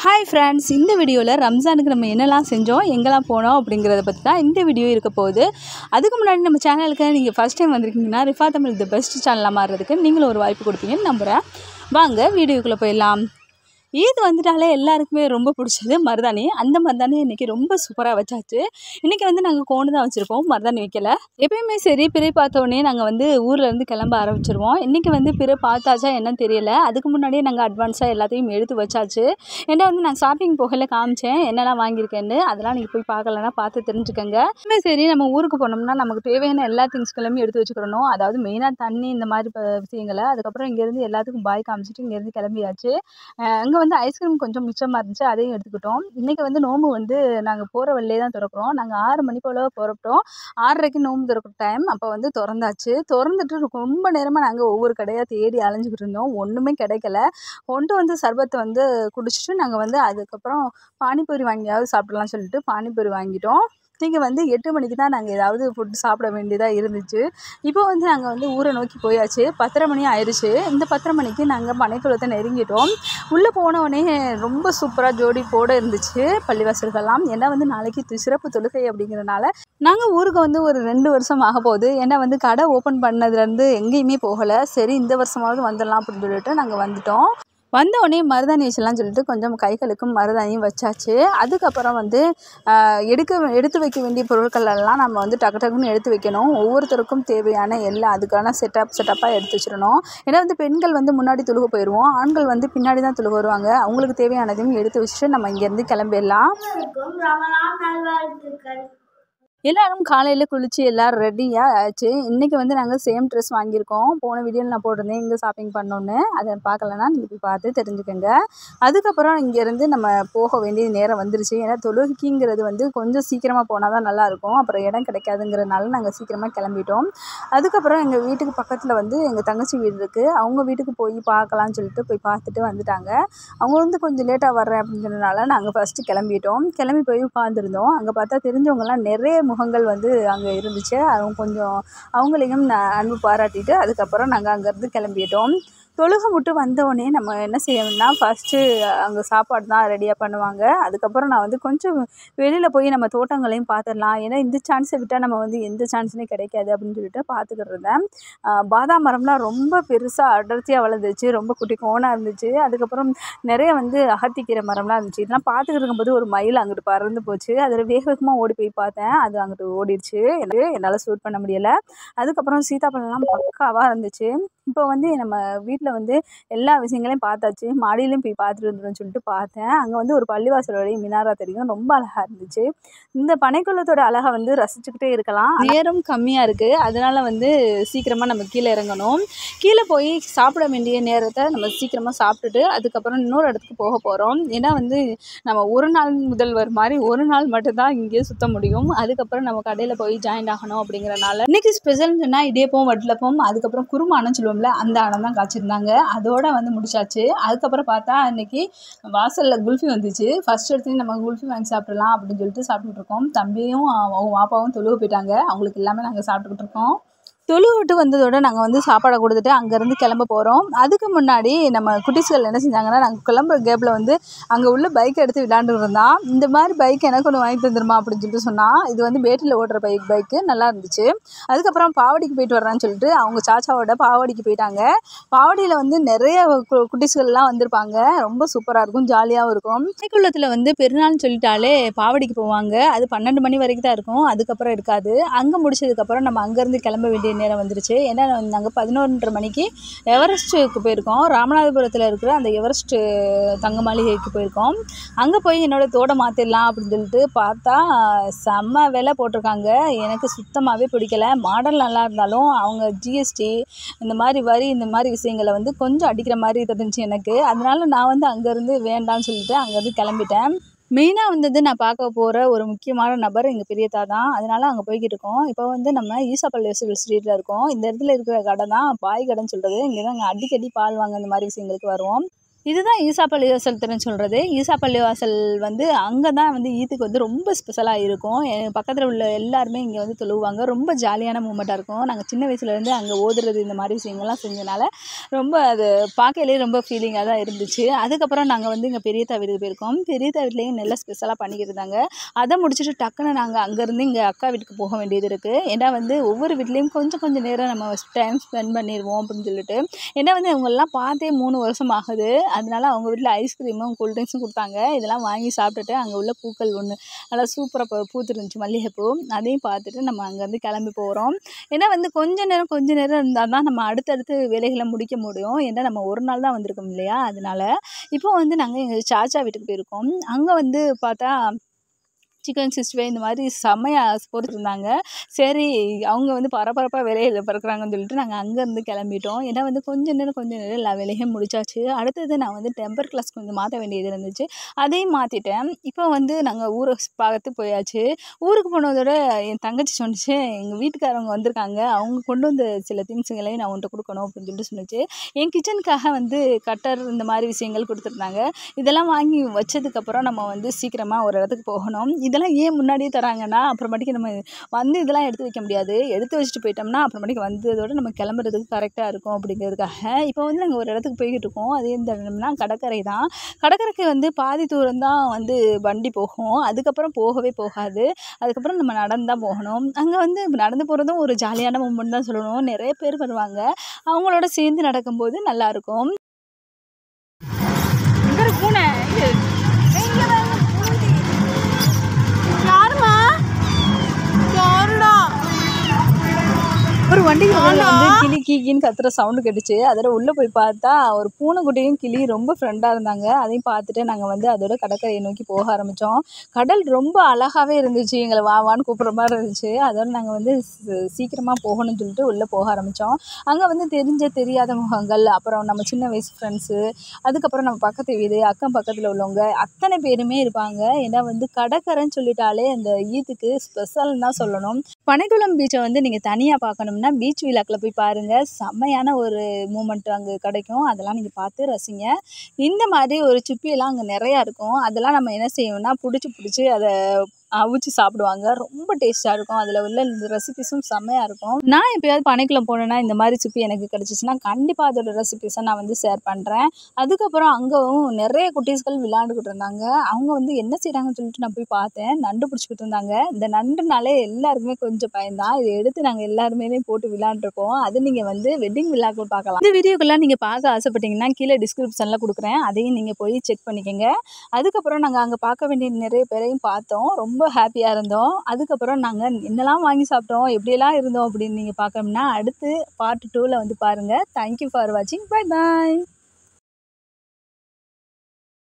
hi friends இந்த வீடியோவில் ரம்ஜானுக்கு நம்ம என்னெல்லாம் செஞ்சோம் எங்கெல்லாம் போனோம் அப்படிங்கிறத பற்றி தான் இந்த வீடியோ இருக்க போகுது அதுக்கு முன்னாடி நம்ம சேனலுக்கு நீங்கள் ஃபஸ்ட் டைம் வந்திருக்கீங்கன்னா ரிஃபா தமிழ் த பெஸ்ட் சேனலாக மாறுறதுக்கு நீங்களும் ஒரு வாய்ப்பு கொடுப்பீங்கன்னு நம்புகிறேன் வாங்க வீடியோக்குள்ளே போயிடலாம் ஈத் வந்துட்டாலே எல்லாருக்குமே ரொம்ப பிடிச்சது மருதாணி அந்த மருதாணி இன்றைக்கி ரொம்ப சூப்பராக வச்சாச்சு இன்றைக்கி வந்து நாங்கள் கோண்டு தான் வச்சுருக்கோம் மருதாணி வைக்கல எப்பயுமே சரி பிறை பார்த்த உடனே நாங்கள் வந்து ஊரில் இருந்து கிளம்ப ஆரம்பிச்சிருவோம் இன்றைக்கி வந்து பிறை பார்த்தாச்சா என்னன்னு தெரியல அதுக்கு முன்னாடியே நாங்கள் அட்வான்ஸாக எல்லாத்தையும் எடுத்து வச்சாச்சு ஏன்னா வந்து நான் ஷாப்பிங் போகல காமிச்சேன் என்னெல்லாம் வாங்கியிருக்கேன்னு அதெல்லாம் நீங்கள் போய் பார்க்கலன்னா பார்த்து தெரிஞ்சுக்கோங்க எப்பவுமே சரி நம்ம ஊருக்கு போனோம்னா நமக்கு தேவையான எல்லா திங்ஸ்களுமே எடுத்து வச்சுக்கிறணும் அதாவது மெயினாக தண்ணி இந்த மாதிரி ப- விஷயங்களை அதுக்கப்புறம் இங்கேருந்து எல்லாத்துக்கும் பாய் காமிச்சிட்டு இங்கேருந்து கிளம்பியாச்சு அங்கே வந்து ஐஸ்கிரீம் கொஞ்சம் மிச்சமாக இருந்துச்சு அதையும் எடுத்துக்கிட்டோம் இன்றைக்கி வந்து நோம்பு வந்து நாங்கள் போகிற வழியே தான் திறக்கிறோம் நாங்கள் ஆறு மணி போல் புறப்பட்டோம் ஆறரைக்கு நோம்பு திறக்கிற டைம் அப்போ வந்து திறந்தாச்சு திறந்துட்டு ரொம்ப நேரமாக நாங்கள் ஒவ்வொரு கடையாக தேடி அலைஞ்சிக்கிட்டு இருந்தோம் ஒன்றுமே கிடைக்கல கொண்டு வந்து சர்பத்தை வந்து குடிச்சிட்டு நாங்கள் வந்து அதுக்கப்புறம் பானிபூரி வாங்கியாவது சாப்பிடலாம்னு சொல்லிட்டு பானிபூரி வாங்கிட்டோம் நீங்கள் வந்து எட்டு மணிக்கு தான் நாங்கள் ஏதாவது ஃபுட் சாப்பிட வேண்டியதாக இருந்துச்சு இப்போ வந்து நாங்கள் வந்து ஊரை நோக்கி போயாச்சு பத்தரை மணி ஆயிடுச்சு இந்த பத்தரை மணிக்கு நாங்கள் பனைக்குளத்தை நெருங்கிட்டோம் உள்ளே போனவொடனே ரொம்ப சூப்பராக ஜோடி போட இருந்துச்சு பள்ளிவாசல்கள்லாம் ஏன்னா வந்து நாளைக்கு தி- சிறப்பு தொழுகை அப்படிங்கிறனால நாங்கள் ஊருக்கு வந்து ஒரு ரெண்டு வருஷம் ஆக போகுது ஏன்னா வந்து கடை ஓப்பன் பண்ணதுலேருந்து எங்கேயுமே போகலை சரி இந்த வருஷமாவது வந்துடலாம் அப்படின்னு சொல்லிட்டு நாங்கள் வந்துட்டோம் வந்த உடனே மருதாணி வச்சலாம்னு சொல்லிட்டு கொஞ்சம் கைகளுக்கும் மருதாணியும் வச்சாச்சு அதுக்கப்புறம் வந்து ஆஹ், எடுக்க எடுத்து வைக்க வேண்டிய பொருட்கள் எல்லாம் நம்ம வந்து டக்கு டக்குன்னு எடுத்து வைக்கணும் ஒவ்வொருத்தருக்கும் தேவையான எல்லா அதுக்கான செட்டப் செட்டப்பாக எடுத்து வச்சிடணும் ஏன்னா வந்து பெண்கள் வந்து முன்னாடி துழுக போயிடுவோம் ஆண்கள் வந்து பின்னாடி தான் துழுக வருவாங்க அவங்களுக்கு தேவையானதையும் எடுத்து வச்சுட்டு நம்ம இங்கேருந்து கிளம்பிடலாம் அனைவருக்கும் ரமலான் நல்வாழ்த்துக்கள் எல்லாரும் காலையில் குளித்து எல்லோரும் ரெடியாக ஆச்சு இன்றைக்கி வந்து நாங்கள் சேம் ட்ரெஸ் வாங்கியிருக்கோம் போன வீடியோவில் நான் போட்டிருந்தேன் இங்கே ஷாப்பிங் பண்ணோன்னு அதை பார்க்கலன்னா நீங்கள் போய் பார்த்து தெரிஞ்சுக்கோங்க அதுக்கப்புறம் இங்கேருந்து நம்ம போக வேண்டிய நேரம் வந்துருச்சு ஏன்னா தொழுகைங்கிறது வந்து கொஞ்சம் சீக்கிரமாக போனால் தான் நல்லாயிருக்கும் அப்புறம் இடம் கிடைக்காதுங்கிறனால நாங்கள் சீக்கிரமாக கிளம்பிட்டோம் அதுக்கப்புறம் எங்கள் வீட்டுக்கு பக்கத்தில் வந்து எங்கள் தங்கச்சி வீடு இருக்குது அவங்க வீட்டுக்கு போய் பார்க்கலான்னு சொல்லிட்டு போய் பார்த்துட்டு வந்துட்டாங்க அவங்க வந்து கொஞ்சம் லேட்டாக வர்றேன் அப்படிங்கிறதுனால நாங்கள் ஃபஸ்ட்டு கிளம்பிட்டோம் கிளம்பி போய் உட்காந்துருந்தோம் அங்கே பார்த்தா தெரிஞ்சவங்கலாம் நிறைய முகங்கள் வந்து அங்கே இருந்துச்சு அவங்க கொஞ்சம் அவங்களையும் நான் அன்பு பாராட்டிட்டு அதுக்கப்புறம் நாங்கள் அங்கேருந்து கிளம்பிட்டோம் தொழுகை விட்டு வந்தோடனே நம்ம என்ன செய்யணும்னா ஃபஸ்ட்டு அங்கே சாப்பாடு தான் ரெடியாக பண்ணுவாங்க அதுக்கப்புறம் நான் வந்து கொஞ்சம் வெளியில் போய் நம்ம தோட்டங்களையும் பார்த்துடலாம் ஏன்னா இந்த சான்ஸை விட்டால் நம்ம வந்து எந்த சான்ஸுமே கிடைக்காது அப்படின்னு சொல்லிட்டு பார்த்துக்கிட்டு இருந்தேன் ஆஹ் பாதாம் மரம்லாம் ரொம்ப பெருசாக அடர்த்தியாக வளர்ந்துச்சு ரொம்ப குட்டி கோணாக இருந்துச்சு அதுக்கப்புறம் நிறைய வந்து அகத்திக்கீரை மரம்லாம் இருந்துச்சு இதெல்லாம் பார்த்துக்கிட்டு இருக்கும்போது ஒரு மயில் அங்கிட்டு பறந்து போச்சு அதில் வேக வேகமாக ஓடி போய் பார்த்தேன் அது அங்கிட்டு ஓடிடுச்சு எனக்கு என்னால் ஷூட் பண்ண முடியலை அதுக்கப்புறம் சீதாப்பழம்லாம் பக்காவாக இருந்துச்சு இப்போ வந்து நம்ம வீட்டில் வந்து எல்லா விஷயங்களையும் பார்த்தாச்சு மாடியிலையும் போய் பார்த்துட்டு வந்துடும் சொல்லிட்டு பார்த்தேன் அங்கே வந்து ஒரு பள்ளிவாசல் வழி மினாரா தெரியும் ரொம்ப அழகாக இருந்துச்சு இந்த பனைக்குளத்தோட அழகை வந்து ரசிச்சுக்கிட்டே இருக்கலாம் நேரம் கம்மியாக இருக்குது அதனால வந்து சீக்கிரமாக நம்ம கீழே இறங்கணும் கீழே போய் சாப்பிட வேண்டிய நேரத்தை நம்ம சீக்கிரமாக சாப்பிட்டுட்டு அதுக்கப்புறம் இன்னொரு இடத்துக்கு போக போகிறோம் ஏன்னா வந்து நம்ம ஒரு நாள் முதல்வர் மாதிரி ஒரு நாள் மட்டும்தான் இங்கேயே சுத்த முடியும் அதுக்கப்புறம் நம்ம கடையில் போய் ஜாயின் ஆகணும் அப்படிங்கிறனால இன்னைக்கு ஸ்பெஷல்னு சொன்னால் இடியப்பம் வட்டலப்பம் அதுக்கப்புறம் குருமானு சொல்லுவோம்ல அந்த ஆடம் தான் காய்ச்சிருந்தாங்க அதோட வந்து முடிச்சாச்சு அதுக்கப்புறம் பார்த்தா இன்னைக்கு வாசலில் குல்ஃபி வந்துச்சு ஃபர்ஸ்ட் எடுத்து நம்ம குல்ஃபி வாங்கி சாப்பிடலாம் அப்படின்னு சொல்லிட்டு சாப்பிட்டுட்டு இருக்கோம் தம்பியும் அவங்க பாப்பாவும் தொழுவு போயிட்டாங்க அவங்களுக்கு எல்லாமே நாங்கள் சாப்பிட்டுக்கிட்டு இருக்கோம் தொழு விட்டு வந்ததோட நாங்கள் வந்து சாப்பாடை கொடுத்துட்டு அங்கேருந்து கிளம்ப போகிறோம் அதுக்கு முன்னாடி நம்ம குட்டீஸ்கள் என்ன செஞ்சாங்கன்னா நாங்கள் கிளம்புற கேப்பில் வந்து அங்கே உள்ள பைக் எடுத்து விளாண்டு இருந்தான் இந்த மாதிரி பைக் எனக்கு ஒன்று வாங்கி தந்துருமா அப்படின்னு சொல்லிட்டு சொன்னான் இது வந்து பேட்டில் ஓட்டுற பைக் பைக்கு நல்லா இருந்துச்சு அதுக்கப்புறம் பாவடிக்கு போயிட்டு வர்றான்னு சொல்லிட்டு அவங்க சாச்சாவோட பாவடிக்கு போயிட்டாங்க பாவடியில் வந்து நிறைய கு- குட்டீஸ்கள்லாம் வந்திருப்பாங்க ரொம்ப சூப்பராக இருக்கும் ஜாலியாகவும் இருக்கும் ஸ்ரீகுளத்தில் வந்து பெருநாள்னு சொல்லிட்டாலே பாவடிக்கு போவாங்க அது பன்னெண்டு மணி வரைக்கும் தான் இருக்கும் அதுக்கப்புறம் இருக்காது அங்கே முடிச்சதுக்கப்புறம் நம்ம அங்கேருந்து கிளம்ப வேண்டிய நேரம் வந்துருச்சு ஏன்னா நாங்கள் பதினொன்றரை மணிக்கு எவரெஸ்ட்டுக்கு போயிருக்கோம் ராமநாதபுரத்தில் இருக்கிற அந்த எவரெஸ்ட்டு தங்க மாளிகைக்கு போயிருக்கோம் அங்கே போய் என்னோட தோடை மாற்றிடலாம் அப்படின்னு சொல்லிட்டு பார்த்தா செம்ம விலை போட்டிருக்காங்க எனக்கு சுத்தமாகவே பிடிக்கல மாடல் நல்லா இருந்தாலும் அவங்க ஜிஎஸ்டி இந்த மாதிரி வரி இந்த மாதிரி விஷயங்களை வந்து கொஞ்சம் அடிக்கிற மாதிரி தெரிஞ்சுச்சு எனக்கு அதனால நான் வந்து அங்கேருந்து வேண்டாம்னு சொல்லிட்டு அங்கேருந்து கிளம்பிட்டேன் மெயினாக வந்தது நான் பார்க்க போகிற ஒரு முக்கியமான நபர் எங்கள் பெரியத்தா தான் அதனால அங்கே போய்கிட்டு இருக்கோம் இப்போ வந்து நம்ம ஈசா பள்ளிவாசல் ஸ்ட்ரீட்டில் இருக்கோம் இந்த இடத்துல இருக்கிற கடை தான் பாய் கடைன்னு சொல்கிறது இங்கே தான் அடிக்கடி பால் வாங்க இந்த மாதிரி விஷயங்களுக்கு வருவோம் இதுதான் ஈசா பள்ளிவாசல் திறன் சொல்கிறது ஈசா பள்ளிவாசல் வந்து அங்கே தான் வந்து ஈத்துக்கு வந்து ரொம்ப ஸ்பெஷலாக இருக்கும் என் பக்கத்தில் உள்ள எல்லாருமே இங்கே வந்து தொழுவாங்க ரொம்ப ஜாலியான மூமெண்ட்டாக இருக்கும் நாங்கள் சின்ன வயசுலேருந்து அங்கே ஓதுறது இந்த மாதிரி விஷயங்கள்லாம் செஞ்சனால ரொம்ப அது பார்க்கையிலே ரொம்ப ஃபீலிங்காக தான் இருந்துச்சு அதுக்கப்புறம் நாங்கள் வந்து இங்கே பெரியத்தா வீட்டுக்கு போயிருக்கோம் பெரியத்தா வீட்லேயும் நல்லா ஸ்பெஷலாக பண்ணிக்கிட்டு இருந்தாங்க அதை முடிச்சுட்டு டக்குன்னு நாங்கள் அங்கேருந்து இங்கே அக்கா வீட்டுக்கு போக வேண்டியது இருக்குது ஏன்னா வந்து ஒவ்வொரு வீட்லேயும் கொஞ்சம் கொஞ்சம் நேரம் நம்ம டைம் ஸ்பெண்ட் பண்ணிடுவோம் அப்படின்னு சொல்லிட்டு ஏன்னா வந்து அவங்கெல்லாம் பார்த்தே மூணு வருஷம் ஆகுது அதனால அவங்க வீட்டில் ஐஸ்கிரீமும் கூல்ட்ரிங்க்ஸும் கொடுத்தாங்க இதெல்லாம் வாங்கி சாப்பிட்டுட்டு அங்கே உள்ள பூக்கள் ஒன்று நல்லா சூப்பராக பூத்துருந்துச்சு மல்லிகைப்பூ அதையும் பார்த்துட்டு நம்ம அங்கேருந்து கிளம்பி போகிறோம் ஏன்னா வந்து கொஞ்ச நேரம் கொஞ்ச நேரம் இருந்தால் தான் நம்ம அடுத்தடுத்து வேலைகளை முடிக்க முடியும் ஏன்னா நம்ம ஒரு நாள் தான் வந்திருக்கோம் இல்லையா அதனால இப்போ வந்து நாங்கள் எங்கள் சாச்சா வீட்டுக்கு போயிருக்கோம் அங்கே வந்து பார்த்தா சிக்கன் சிக்ஸ்டி ஃபைவ் இந்த மாதிரி செம்மையாக பொறுத்திருந்தாங்க சரி அவங்க வந்து பரபரப்பாக வேலையில் பிறக்கிறாங்கன்னு சொல்லிட்டு நாங்கள் அங்கேருந்து கிளம்பிட்டோம் ஏன்னா வந்து கொஞ்ச நேரம் கொஞ்ச நேரம் எல்லா வேலையும் முடிச்சாச்சு அடுத்தது நான் வந்து டெம்பர் கிளாஸ் கொஞ்சம் மாற்ற வேண்டியது இருந்துச்சு அதையும் மாற்றிட்டேன் இப்போ வந்து நாங்கள் ஊரை பார்த்து போயாச்சு ஊருக்கு போனதோட என் தங்கச்சி சொன்னிச்சு எங்கள் வீட்டுக்காரவங்க வந்திருக்காங்க அவங்க கொண்டு வந்த சில திங்ஸுங்களையும் நான் உன்ட்ட கொடுக்கணும் அப்படின்னு சொல்லிட்டு சொன்னிச்சு என் கிச்சனுக்காக வந்து கட்டர் இந்த மாதிரி விஷயங்கள் கொடுத்துருந்தாங்க இதெல்லாம் வாங்கி வச்சதுக்கப்புறம் நம்ம வந்து சீக்கிரமாக ஒரு இடத்துக்கு போகணும் இதெல்லாம் ஏன் முன்னாடியே தராங்கன்னா அப்புறமேட்டுக்கு நம்ம வந்து இதெல்லாம் எடுத்து வைக்க முடியாது எடுத்து வச்சுட்டு போயிட்டோம்னா அப்புறமேட்டுக்கு வந்ததோட நம்ம கிளம்புறதுக்கு கரெக்டாக இருக்கும் அப்படிங்கிறதுக்காக இப்போ வந்து நாங்கள் ஒரு இடத்துக்கு போய்கிட்டு இருக்கோம் அது எந்த இடம்னா கடற்கரை தான் கடற்கரைக்கு வந்து பாதி தூரம் தான் வந்து வண்டி போகும் அதுக்கப்புறம் போகவே போகாது அதுக்கப்புறம் நம்ம நடந்து தான் போகணும் அங்கே வந்து நடந்து போகிறதும் ஒரு ஜாலியான மூமெண்ட் தான் சொல்லணும் நிறைய பேர் வருவாங்க அவங்களோட சேர்ந்து நடக்கும்போது நல்லாயிருக்கும் இங்கே ஒரு பூனை யாருமா யாருடா ஒரு வண்டிக்கு வந்து கிளி கீக்கின்னு கத்துற சவுண்டு கேட்டுச்சு அதோட உள்ளே போய் பார்த்தா ஒரு பூனைக்குட்டியும் கிளி ரொம்ப ஃப்ரெண்டாக இருந்தாங்க அதையும் பார்த்துட்டு நாங்கள் வந்து அதோட கடற்கரையை நோக்கி போக ஆரம்பித்தோம் கடல் ரொம்ப அழகாகவே இருந்துச்சு எங்களை வா வான்னு கூப்பிட்ற மாதிரி இருந்துச்சு அதோட நாங்கள் வந்து சீ- சீக்கிரமாக போகணும்னு சொல்லிட்டு உள்ளே போக ஆரம்பித்தோம் அங்கே வந்து தெரிஞ்ச தெரியாத முகங்கள் அப்புறம் நம்ம சின்ன வயசு ஃப்ரெண்ட்ஸு அதுக்கப்புறம் நம்ம பக்கத்து வீடு அக்கம் பக்கத்தில் உள்ளவங்க அத்தனை பேருமே இருப்பாங்க ஏன்னா வந்து கடற்கரைன்னு சொல்லிட்டாலே அந்த ஈத்துக்கு ஸ்பெஷல்னு தான் சொல்லணும் பனைக்குளம் பீச்சை வந்து நீங்கள் தனியாக பார்க்கணும்னா பீச் விழாக்கில் போய் பாருங்கள் செம்மையான ஒரு மூமெண்ட் அங்கே கிடைக்கும் அதெல்லாம் நீங்கள் பார்த்து ரசிங்க இந்த மாதிரி ஒரு சிப்பியெல்லாம் அங்கே நிறையா இருக்கும் அதெல்லாம் நம்ம என்ன செய்வோம்னா பிடிச்சி பிடிச்சி அதை அவிச்சு சாப்பிடுவாங்க ரொம்ப டேஸ்ட்டாக இருக்கும் அதில் உள்ள இந்த ரெசிபிஸும் செம்மையாக இருக்கும் நான் எப்பயாவது பனைக்குளம் போனேன்னா இந்த மாதிரி சிப்பி எனக்கு கிடச்சிச்சின்னா கண்டிப்பாக அதோட ரெசிபிஸை நான் வந்து ஷேர் பண்ணுறேன் அதுக்கப்புறம் அங்கவும் நிறைய குட்டீஸ்கள் விளையாண்டுக்கிட்டு இருந்தாங்க அவங்க வந்து என்ன செய்கிறாங்கன்னு சொல்லிட்டு நான் போய் பார்த்தேன் நண்டு பிடிச்சிக்கிட்டு இருந்தாங்க இந்த நண்டுனாலே எல்லாருக்குமே கொஞ்சம் பயந்தான் இதை எடுத்து நாங்கள் எல்லாருமே போட்டு விளையாண்டுருக்கோம் அது நீங்கள் வந்து வெட்டிங் விழாக்கள் பார்க்கலாம் இந்த வீடியோக்கெல்லாம் நீங்கள் பார்க்க ஆசைப்பட்டீங்கன்னா கீழே டிஸ்கிரிப்ஷனில் கொடுக்குறேன் அதையும் நீங்கள் போய் செக் பண்ணிக்கோங்க அதுக்கப்புறம் நாங்கள் அங்கே பார்க்க வேண்டிய நிறைய பேரையும் பார்த்தோம் ரொம்ப ஹாப்பியாக இருந்தோம் அதுக்கப்புறம் நாங்கள் என்னெல்லாம் வாங்கி சாப்பிட்டோம் எப்படியெல்லாம் இருந்தோம் அப்படின்னு நீங்கள் பார்க்கணும்னா அடுத்து பார்ட் டூவில் வந்து பாருங்கள் தேங்க்யூ ஃபார் வாட்சிங் பை பாய்